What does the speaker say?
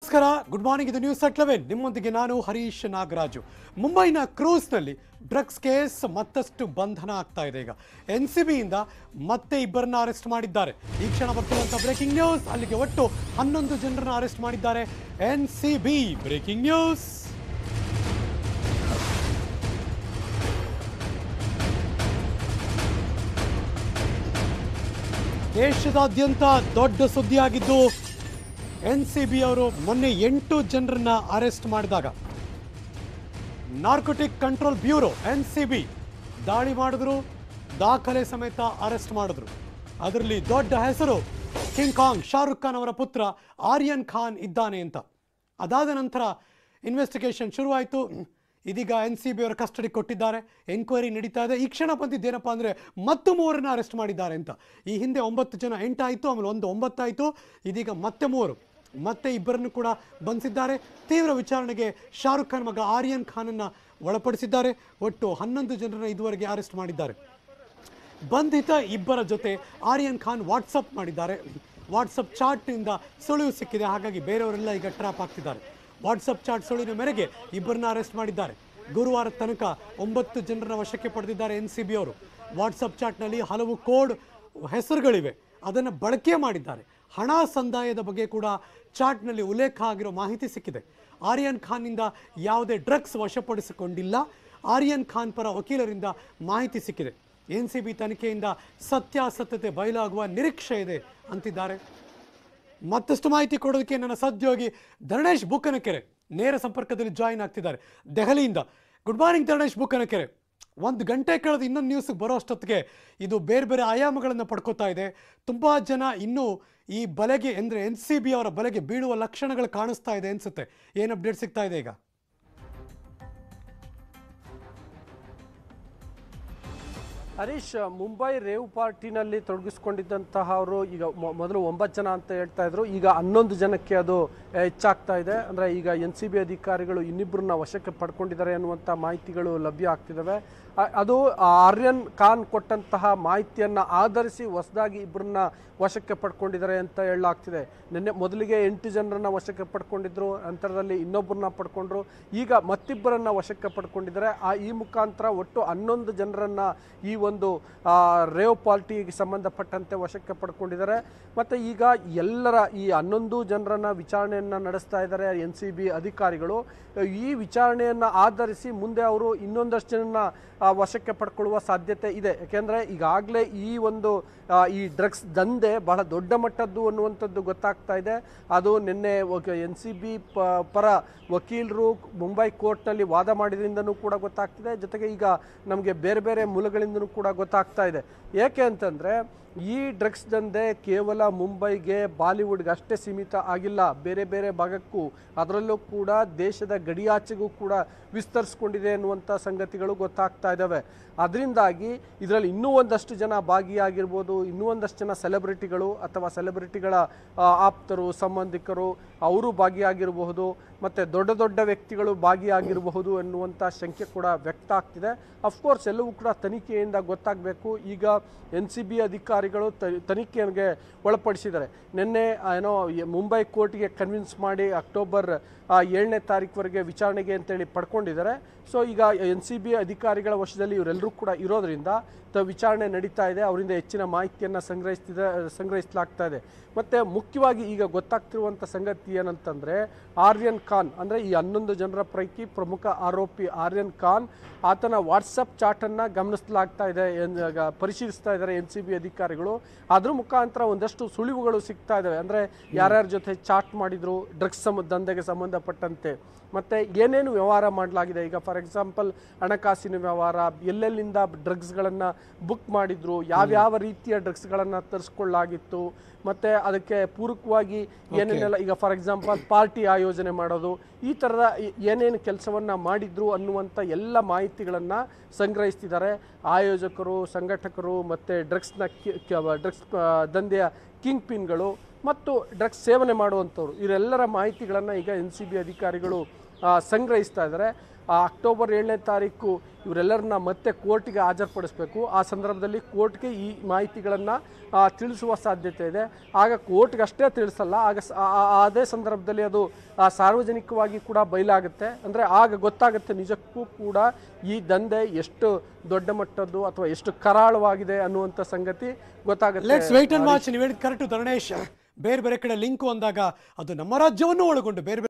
ನಮಸ್ಕಾರ good morning ಇದು news at eleven ನಿಮ್ಮೊಂದಿಗೆ ನಾನು ಹರೀಶ್ ನಾಗರಾಜು ಮುಂಬೈನ ಕ್ರೂಸ್ನಲ್ಲಿ ಡ್ರಗ್ಸ್ ಕೇಸ್ ಮತ್ತಷ್ಟು ಬಂಧನ ಆಗ್ತಾ ಇದೆ ಈಗ ಎನ್ ಸಿ ಬಿಯಿಂದ ಮತ್ತೆ ಇಬ್ಬರನ್ನ ಅರೆಸ್ಟ್ ಮಾಡಿದ್ದಾರೆ ಈ ಕ್ಷಣ ಬರ್ತಿರುವಂಥ ಬ್ರೇಕಿಂಗ್ ನ್ಯೂಸ್ ಅಲ್ಲಿಗೆ ಒಟ್ಟು ಹನ್ನೊಂದು ಜನರನ್ನ ಅರೆಸ್ಟ್ ಮಾಡಿದ್ದಾರೆ N C B breaking news ದೇಶದಾದ್ಯಂತ ದೊಡ್ಡ ಸುದ್ದಿಯಾಗಿದ್ದು ಎನ್ ಸಿ ಬಿ ಅವರು ಮೊನ್ನೆ ಎಂಟು ಜನರನ್ನ ಅರೆಸ್ಟ್ ಮಾಡಿದಾಗ narcotic control bureau N C B ದಾಳಿ ಮಾಡಿದ್ರು ದಾಖಲೆ ಸಮೇತ ಅರೆಸ್ಟ್ ಮಾಡಿದ್ರು ಅದರಲ್ಲಿ ದೊಡ್ಡ ಹೆಸರು ಕಿಂಗ್ ಕಾಂಗ್ ಶಾರುಖ್ ಖಾನ್ ಅವರ ಪುತ್ರ ಆರ್ಯನ್ ಖಾನ್ ಇದ್ದಾನೆ ಅಂತ ಅದಾದ ನಂತರ ಇನ್ವೆಸ್ಟಿಗೇಷನ್ ಶುರುವಾಯಿತು ಇದೀಗ ಎನ್ ಸಿ ಬಿ ಅವರ ಕಸ್ಟಡಿ ಕೊಟ್ಟಿದ್ದಾರೆ ಎನ್ಕ್ವೈರಿ ನಡೀತಾ ಇದೆ ಈ ಕ್ಷಣ ಬಂದಿದ್ದೇನಪ್ಪ ಅಂದರೆ ಮತ್ತು ಮೂವರನ್ನ ಅರೆಸ್ಟ್ ಮಾಡಿದ್ದಾರೆ ಅಂತ ಈ ಹಿಂದೆ ಒಂಬತ್ತು ಜನ ಎಂಟಾಯಿತು ಆಮೇಲೆ ಒಂದು ಒಂಬತ್ತಾಯಿತು ಇದೀಗ ಮತ್ತೆ ಮೂವರು ಮತ್ತೆ ಇಬ್ಬರನ್ನು ಕೂಡ ಬಂಧಿಸಿದ್ದಾರೆ ತೀವ್ರ ವಿಚಾರಣೆಗೆ ಶಾರುಖ್ ಖಾನ್ ಮಗ ಆರ್ಯನ್ ಖಾನನ್ನು ಒಳಪಡಿಸಿದ್ದಾರೆ ಒಟ್ಟು ಹನ್ನೊಂದು ಜನರನ್ನ ಇದುವರೆಗೆ ಅರೆಸ್ಟ್ ಮಾಡಿದ್ದಾರೆ ಬಂಧಿತ ಇಬ್ಬರ ಜೊತೆ ಆರ್ಯನ್ ಖಾನ್ ವಾಟ್ಸಪ್ ಮಾಡಿದ್ದಾರೆ ವಾಟ್ಸಪ್ ಚಾಟ್ನಿಂದ ಸುಳಿವು ಸಿಕ್ಕಿದೆ ಹಾಗಾಗಿ ಬೇರೆಯವರೆಲ್ಲ ಈಗ ಟ್ರ್ಯಾಪ್ ಆಗ್ತಿದ್ದಾರೆ ವಾಟ್ಸಪ್ ಚಾಟ್ ಸುಳಿವಿನ ಮೇರೆಗೆ ಇಬ್ಬರನ್ನ ಅರೆಸ್ಟ್ ಮಾಡಿದ್ದಾರೆ ಗುರುವಾರ ತನಕ ಒಂಬತ್ತು ಜನರನ್ನ ವಶಕ್ಕೆ ಪಡೆದಿದ್ದಾರೆ ಎನ್ ಸಿ ಬಿ ಅವರು ವಾಟ್ಸಪ್ ಚಾಟ್ನಲ್ಲಿ ಹಲವು ಕೋಡ್ ಹೆಸರುಗಳಿವೆ ಅದನ್ನು ಬಳಕೆ ಮಾಡಿದ್ದಾರೆ ಹಣ ಸಂದಾಯದ ಬಗ್ಗೆ ಕೂಡ ಚಾಟ್ನಲ್ಲಿ ಉಲ್ಲೇಖ ಆಗಿರೋ ಮಾಹಿತಿ ಸಿಕ್ಕಿದೆ ಆರ್ಯನ್ ಖಾನ್ನಿಂದ ಯಾವುದೇ ಡ್ರಗ್ಸ್ ವಶಪಡಿಸಿಕೊಂಡಿಲ್ಲ ಆರ್ಯನ್ ಖಾನ್ ಪರ ವಕೀಲರಿಂದ ಮಾಹಿತಿ ಸಿಕ್ಕಿದೆ ಎನ್ ಸಿ ಬಿ ತನಿಖೆಯಿಂದ ಸತ್ಯಾಸತ್ಯತೆ ಬಯಲಾಗುವ ನಿರೀಕ್ಷೆ ಇದೆ ಅಂತಿದ್ದಾರೆ ಮತ್ತಷ್ಟು ಮಾಹಿತಿ ಕೊಡೋದಕ್ಕೆ ನನ್ನ ಸಹೋದ್ಯೋಗಿ ಧರಣೇಶ್ ಬುಕ್ಕನಕೆರೆ ನೇರ ಸಂಪರ್ಕದಲ್ಲಿ ಜಾಯಿನ್ ಆಗ್ತಿದ್ದಾರೆ ದೆಹಲಿಯಿಂದ ಗುಡ್ ಮಾರ್ನಿಂಗ್ ಧರಣೇಶ್ ಬುಕ್ಕನಕೆರೆ ಒಂದು ಗಂಟೆ ಕಳೆದು ಇನ್ನೊಂದು ನ್ಯೂಸ್ಗೆ ಬರೋ ಅಷ್ಟೊತ್ತಿಗೆ ಇದು ಬೇರೆ ಬೇರೆ ಆಯಾಮಗಳನ್ನು ಪಡ್ಕೋತಾ ಇದೆ ತುಂಬ ಜನ ಇನ್ನೂ ಈ ಬಲೆಗೆ ಅಂದರೆ ಎನ್ ಸಿ ಬಿ ಅವರ ಬಲೆಗೆ ಬೀಳುವ ಲಕ್ಷಣಗಳು ಕಾಣಿಸ್ತಾ ಇದೆ ಅನ್ಸುತ್ತೆ ಏನು ಅಪ್ಡೇಟ್ ಸಿಗ್ತಾ ಇದೆ ಈಗ ಹರೀಶ್ ಮುಂಬೈ ರೇವ್ ಪಾರ್ಟಿನಲ್ಲಿ ತೊಡಗಿಸ್ಕೊಂಡಿದ್ದಂತಹ ಅವರು ಈಗ ಮೊ- ಮೊದಲು ಒಂಬತ್ತು ಜನ ಅಂತ ಹೇಳ್ತಾ ಇದ್ರು ಈಗ ಹನ್ನೊಂದು ಜನಕ್ಕೆ ಅದು ಆ, ಹೆಚ್ಚಾಗ್ತಾ ಇದೆ ಅಂದರೆ ಈಗ ಎನ್ ಸಿ ಬಿ ಅಧಿಕಾರಿಗಳು ಇನ್ನಿಬ್ಬರನ್ನ ವಶಕ್ಕೆ ಪಡ್ಕೊಂಡಿದ್ದಾರೆ ಅನ್ನುವಂಥ ಮಾಹಿತಿಗಳು ಲಭ್ಯ ಆಗ್ತಿದ್ದಾವೆ ಆ- ಅದು ಆ ಆರ್ಯನ್ ಖಾನ್ ಕೊಟ್ಟಂತಹ ಮಾಹಿತಿಯನ್ನು ಆಧರಿಸಿ ಹೊಸದಾಗಿ ಇಬ್ಬರನ್ನ ವಶಕ್ಕೆ ಪಡ್ಕೊಂಡಿದ್ದಾರೆ ಅಂತ ಹೇಳಲಾಗ್ತಿದೆ ನಿನ್ನೆ ಮೊದಲಿಗೆ ಎಂಟು ಜನರನ್ನ ವಶಕ್ಕೆ ಪಡ್ಕೊಂಡಿದ್ರು ನಂತರದಲ್ಲಿ ಇನ್ನೊಬ್ಬರನ್ನ ಪಡ್ಕೊಂಡ್ರು ಈಗ ಮತ್ತಿಬ್ಬರನ್ನ ವಶಕ್ಕೆ ಪಡ್ಕೊಂಡಿದ್ದಾರೆ ಆ ಈ ಮುಖಾಂತರ ಒಟ್ಟು ಹನ್ನೊಂದು ಜನರನ್ನ ಈ ಒಂದು ಆ, ರೇವ್ ಪಾರ್ಟಿಗೆ ಸಂಬಂಧಪಟ್ಟಂತೆ ವಶಕ್ಕೆ ಪಡ್ಕೊಂಡಿದ್ದಾರೆ ಮತ್ತು ಈಗ ಎಲ್ಲರ ಈ ಹನ್ನೊಂದು ಜನರನ್ನ ವಿಚಾರಣೆಯನ್ನು ನಡೆಸ್ತಾ ಇದ್ದಾರೆ ಎನ್ ಸಿ ಬಿ ಅಧಿಕಾರಿಗಳು ಈ ವಿಚಾರಣೆಯನ್ನು ಆಧರಿಸಿ ಮುಂದೆ ಅವರು ಇನ್ನೊಂದಷ್ಟು ಜನನ ಆ, ವಶಕ್ಕೆ ಪಡ್ಕೊಳ್ಳುವ ಸಾಧ್ಯತೆ ಇದೆ ಯಾಕೆಂದರೆ ಈಗಾಗಲೇ ಈ ಒಂದು ಆ, ಈ ಡ್ರಗ್ಸ್ ದಂಧೆ ಬಹಳ ದೊಡ್ಡ ಮಟ್ಟದ್ದು ಅನ್ನುವಂಥದ್ದು ಗೊತ್ತಾಗ್ತಾ ಇದೆ ಅದು ನಿನ್ನೆ ಎನ್ ಸಿ ಬಿ ಪರ ವಕೀಲರು ಮುಂಬೈ ಕೋರ್ಟ್ನಲ್ಲಿ ವಾದ ಮಾಡಿದ್ರಿಂದನೂ ಕೂಡ ಗೊತ್ತಾಗ್ತಿದೆ ಜೊತೆಗೆ ಈಗ ನಮಗೆ ಬೇರೆ ಬೇರೆ ಮೂಲಗಳಿಂದನೂ ಕೂಡ ಗೊತ್ತಾಗ್ತಾ ಇದೆ ಏಕೆ ಅಂತಂದರೆ ಈ ಡ್ರಗ್ಸ್ ದಂಧೆ ಕೇವಲ ಮುಂಬೈಗೆ ಬಾಲಿವುಡ್ಗೆ ಅಷ್ಟೇ ಸೀಮಿತ ಆಗಿಲ್ಲ ಬೇರೆ ಬೇರೆ ಭಾಗಕ್ಕೂ ಅದರಲ್ಲೂ ಕೂಡ ದೇಶದ ಗಡಿಯಾಚೆಗೂ ಕೂಡ ವಿಸ್ತರಿಸ್ಕೊಂಡಿದೆ ಅನ್ನುವಂಥ ಸಂಗತಿಗಳು ಗೊತ್ತಾಗ್ತಾ ಇದ್ದಾವೆ ಅದರಿಂದಾಗಿ ಇದರಲ್ಲಿ ಇನ್ನೂ ಒಂದಷ್ಟು ಜನ ಭಾಗಿಯಾಗಿರ್ಬೋದು ಇನ್ನೂ ಒಂದಷ್ಟು ಜನ ಸೆಲೆಬ್ರಿಟಿಗಳು ಅಥವಾ ಸೆಲೆಬ್ರಿಟಿಗಳ ಆ, ಆಪ್ತರು ಸಂಬಂಧಿಕರು ಅವರು ಭಾಗಿಯಾಗಿರಬಹುದು ಮತ್ತು ದೊಡ್ಡ ದೊಡ್ಡ ವ್ಯಕ್ತಿಗಳು ಭಾಗಿಯಾಗಿರಬಹುದು ಎನ್ನುವಂಥ ಶಂಕೆ ಕೂಡ ವ್ಯಕ್ತ ಆಗ್ತಿದೆ ಅಫ್ಕೋರ್ಸ್ ಎಲ್ಲವೂ ಕೂಡ ತನಿಖೆಯಿಂದ ಗೊತ್ತಾಗಬೇಕು ಈಗ ಎನ್ ಸಿ ಬಿ ಅಧಿಕಾರಿಗಳು ತ- ತನಿಖೆಗೆ ಒಳಪಡಿಸಿದ್ದಾರೆ ನಿನ್ನೆ ಆ, ಏನೋ ಈ ಮುಂಬೈ ಕೋರ್ಟ್ಗೆ ಕನ್ವಿನ್ಸ್ ಮಾಡಿ ಅಕ್ಟೋಬರ್ ಆ, ಏಳನೇ ತಾರೀಕುವರೆಗೆ ವಿಚಾರಣೆಗೆ ಅಂತೇಳಿ ಪಡ್ಕೊಂಡಿದ್ದಾರೆ ಸೊ ಈಗ ಎನ್ ಸಿ ಬಿ ಅಧಿಕಾರಿಗಳ ವಶದಲ್ಲಿ ಇವರೆಲ್ಲರೂ ಕೂಡ ಇರೋದ್ರಿಂದ ತ ವಿಚಾರಣೆ ನಡೀತಾ ಇದೆ ಅವರಿಂದ ಹೆಚ್ಚಿನ ಮಾಹಿತಿಯನ್ನು ಸಂಗ್ರಹಿಸ್ತಿದೆ ಸಂಗ್ರಹಿಸಲಾಗ್ತಾ ಇದೆ ಮತ್ತು ಮುಖ್ಯವಾಗಿ ಈಗ ಗೊತ್ತಾಗ್ತಿರುವಂಥ ಸಂಗತಿ ಏನಂತಂದರೆ ಆರ್ಯನ್ ಖಾನ್ ಅಂದರೆ ಈ ಹನ್ನೊಂದು ಜನರ ಪೈಕಿ ಪ್ರಮುಖ ಆರೋಪಿ ಆರ್ಯನ್ ಖಾನ್ ಆತನ ವಾಟ್ಸಪ್ ಚಾಟನ್ನು ಗಮನಿಸಲಾಗ್ತಾ ಇದೆ ಎನ್- ಈಗ ಪರಿಶೀಲಿಸ್ತಾ ಇದ್ದಾರೆ ಎನ್ ಸಿ ಬಿ ಅಧಿಕಾರಿಗಳು ಅದ್ರ ಮುಖಾಂತರ ಒಂದಷ್ಟು ಸುಳಿವುಗಳು ಸಿಗ್ತಾ ಇದ್ದಾವೆ ಅಂದರೆ ಯಾರ್ಯಾರ ಜೊತೆ ಚಾಟ್ ಮಾಡಿದ್ರು ಡ್ರಗ್ಸ್ ಸಮ ದಂಧೆಗೆ ಸಂಬಂಧಪಟ್ಟಂತೆ ಮತ್ತು ಏನೇನು ವ್ಯವಹಾರ ಮಾಡಲಾಗಿದೆ ಈಗ ಫಾರ್ ಎಕ್ಸಾಂಪಲ್ ಹಣಕಾಸಿನ ವ್ಯವಹಾರ ಎಲ್ಲೆಲ್ಲಿಂದ ಡ್ರಗ್ಸ್ಗಳನ್ನು ಬುಕ್ ಮಾಡಿದ್ರು ಯಾವ್ಯಾವ ರೀತಿಯ ಡ್ರಗ್ಸ್ಗಳನ್ನು ತರಿಸ್ಕೊಳ್ಳಾಗಿತ್ತು ಮತ್ತು ಅದಕ್ಕೆ ಪೂರಕವಾಗಿ ಏನೇನೆಲ್ಲ ಈಗ ಫಾರ್ ಎಕ್ಸಾಂಪಲ್ ಪಾರ್ಟಿ ಆಯೋಜನೆ ಮಾಡೋದು ಈ ಥರದ ಏ- ಏನೇನು ಕೆಲಸವನ್ನು ಮಾಡಿದ್ರು ಅನ್ನುವಂಥ ಎಲ್ಲ ಮಾಹಿತಿಗಳನ್ನು ಸಂಗ್ರಹಿಸ್ತಿದ್ದಾರೆ ಆಯೋಜಕರು ಸಂಘಟಕರು ಮತ್ತು ಡ್ರಗ್ಸ್ನ ಡ್ರಗ್ಸ್ ದಂಧೆಯ ಕಿಂಗ್ ಪಿನ್ಗಳು ಮತ್ತು ಡ್ರಗ್ಸ್ ಸೇವನೆ ಮಾಡುವಂಥವ್ರು ಇವರೆಲ್ಲರ ಮಾಹಿತಿಗಳನ್ನು ಈಗ ಎನ್ ಸಿ ಬಿ ಅಧಿಕಾರಿಗಳು ಆ, ಸಂಗ್ರಹಿಸ್ತಾ ಇದ್ದಾರೆ ಆ ಅಕ್ಟೋಬರ್ ಏಳನೇ ತಾರೀಕು ಇವರೆಲ್ಲರನ್ನ ಮತ್ತೆ ಕೋರ್ಟ್ಗೆ ಹಾಜರುಪಡಿಸಬೇಕು ಆ ಸಂದರ್ಭದಲ್ಲಿ ಕೋರ್ಟ್ಗೆ ಈ ಮಾಹಿತಿಗಳನ್ನು ತಿಳಿಸುವ ಸಾಧ್ಯತೆ ಇದೆ ಆಗ ಕೋರ್ಟ್ಗೆ ಅಷ್ಟೇ ತಿಳಿಸಲ್ಲ ಆಗ ಸ- ಆ- ಆ- ಅದೇ ಸಂದರ್ಭದಲ್ಲಿ ಅದು ಆ, ಸಾರ್ವಜನಿಕವಾಗಿ ಕೂಡ ಬಯಲಾಗುತ್ತೆ ಅಂದರೆ ಆಗ ಗೊತ್ತಾಗುತ್ತೆ ನಿಜಕ್ಕೂ ಕೂಡ ಈ ದಂಧೆ ಎಷ್ಟು ದೊಡ್ಡ ಮಟ್ಟದ್ದು ಅಥವಾ ಎಷ್ಟು ಕರಾಳವಾಗಿದೆ ಅನ್ನುವಂಥ ಸಂಗತಿ ಗೊತ್ತಾಗುತ್ತೆ ಲೆಟ್ಸ್ ವೆಯ್ಟ್ ಅಂಡ್ ವಾಚ್ ನೀವು ಹೇಳಿದ ಕರೆಕ್ಟ್ ಧರಣೇಶ್ ಬೇರೆ ಬೇರೆ ಕಡೆ ಲಿಂಕ್ ಅಂದಾಗ ಅದು ನಮ್ಮ ರಾಜ್ಯವನ್ನು ಒಳಗೊಂಡು ಬೇರೆ ಬೇರೆ